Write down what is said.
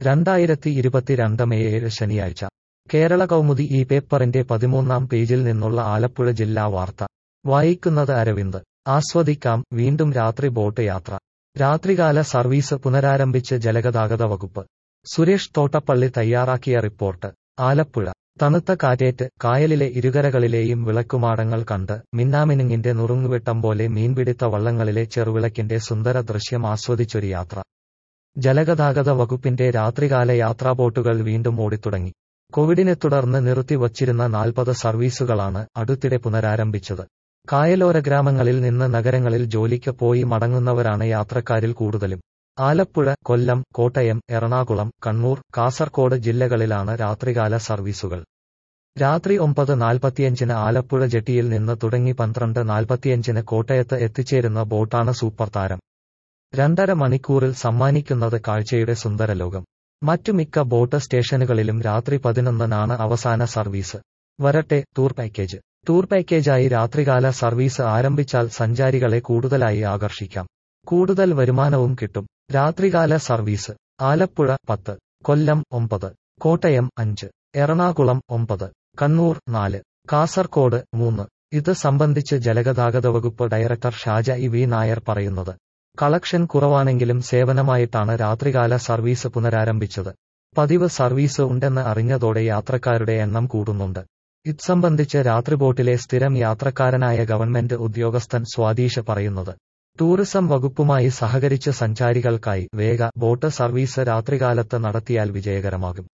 രണ്ടായിരത്തി ഇരുപത്തിരണ്ട് മെയ് ഏഴ് ശനിയാഴ്ച കേരള കൗമുദി ഈ പേപ്പറിന്റെ പതിമൂന്നാം പേജിൽ നിന്നുള്ള ആലപ്പുഴ ജില്ലാ വാർത്ത വായിക്കുന്നത് അരവിന്ദ് ആസ്വദിക്കാം വീണ്ടും രാത്രി ബോട്ട് യാത്ര രാത്രികാല സർവീസ് പുനരാരംഭിച്ച് ജലഗതാഗത വകുപ്പ് സുരേഷ് തോട്ടപ്പള്ളി തയ്യാറാക്കിയ റിപ്പോർട്ട് ആലപ്പുഴ തണുത്ത കാറ്റേറ്റ് കായലിലെ ഇരുകരകളിലെയും വിളക്കുമാടങ്ങൾ കണ്ട് മിന്നാമിനുങ്ങിന്റെ നുറുങ്ങുവെട്ടം പോലെ മീൻപിടുത്ത വള്ളങ്ങളിലെ ചെറുവിളക്കിന്റെ സുന്ദര ദൃശ്യം ആസ്വദിച്ചൊരു യാത്ര ജലഗതാഗത വകുപ്പിന്റെ രാത്രികാല യാത്രാ ബോട്ടുകൾ വീണ്ടും ഓടിത്തുടങ്ങി കോവിഡിനെ തുടർന്ന് നിർത്തിവച്ചിരുന്ന നാൽപ്പത് സർവീസുകളാണ് അടുത്തിടെ പുനരാരംഭിച്ചത് കായലോര ഗ്രാമങ്ങളിൽ നിന്ന് നഗരങ്ങളിൽ ജോലിക്ക് പോയി മടങ്ങുന്നവരാണ് യാത്രക്കാരിൽ കൂടുതലും ആലപ്പുഴ കൊല്ലം കോട്ടയം എറണാകുളം കണ്ണൂർ കാസർകോട് ജില്ലകളിലാണ് രാത്രികാല സർവീസുകൾ രാത്രി ഒമ്പത് നാൽപ്പത്തിയഞ്ചിന് ആലപ്പുഴ ജെട്ടിയിൽ നിന്ന് തുടങ്ങി പന്ത്രണ്ട് നാൽപ്പത്തിയഞ്ചിന് കോട്ടയത്ത് എത്തിച്ചേരുന്ന ബോട്ടാണ് സൂപ്പർ താരം രണ്ടര മണിക്കൂറിൽ സമ്മാനിക്കുന്നത് കാഴ്ചയുടെ സുന്ദരലോകം മറ്റു മിക്ക ബോട്ട് സ്റ്റേഷനുകളിലും രാത്രി പതിനൊന്നിനാണ് അവസാന സർവീസ് വരട്ടെ ടൂർ പാക്കേജ് ടൂർ പാക്കേജായി രാത്രികാല സർവീസ് ആരംഭിച്ചാൽ സഞ്ചാരികളെ കൂടുതലായി ആകർഷിക്കാം കൂടുതൽ വരുമാനവും കിട്ടും രാത്രികാല സർവീസ് ആലപ്പുഴ പത്ത് കൊല്ലം ഒമ്പത് കോട്ടയം അഞ്ച് എറണാകുളം ഒമ്പത് കണ്ണൂർ നാല് കാസർകോട് മൂന്ന് ഇത് സംബന്ധിച്ച് ജലഗതാഗത വകുപ്പ് director Shaja E V Nair പറയുന്നത് കളക്ഷൻ കുറവാണെങ്കിലും സേവനമായിട്ടാണ് രാത്രികാല സർവീസ് പുനരാരംഭിച്ചത് പതിവ് സർവീസ് ഉണ്ടെന്ന് അറിഞ്ഞതോടെ യാത്രക്കാരുടെ എണ്ണം കൂടുന്നുണ്ട് ഇത് സംബന്ധിച്ച് രാത്രി ബോട്ടിലെ സ്ഥിരം യാത്രക്കാരനായ ഗവൺമെന്റ് ഉദ്യോഗസ്ഥൻ സ്വാദീഷ് പറയുന്നത് ടൂറിസം വകുപ്പുമായി സഹകരിച്ച് സഞ്ചാരികൾക്കായി വേഗ ബോട്ട് സർവീസ് രാത്രികാലത്ത് നടത്തിയാൽ വിജയകരമാകും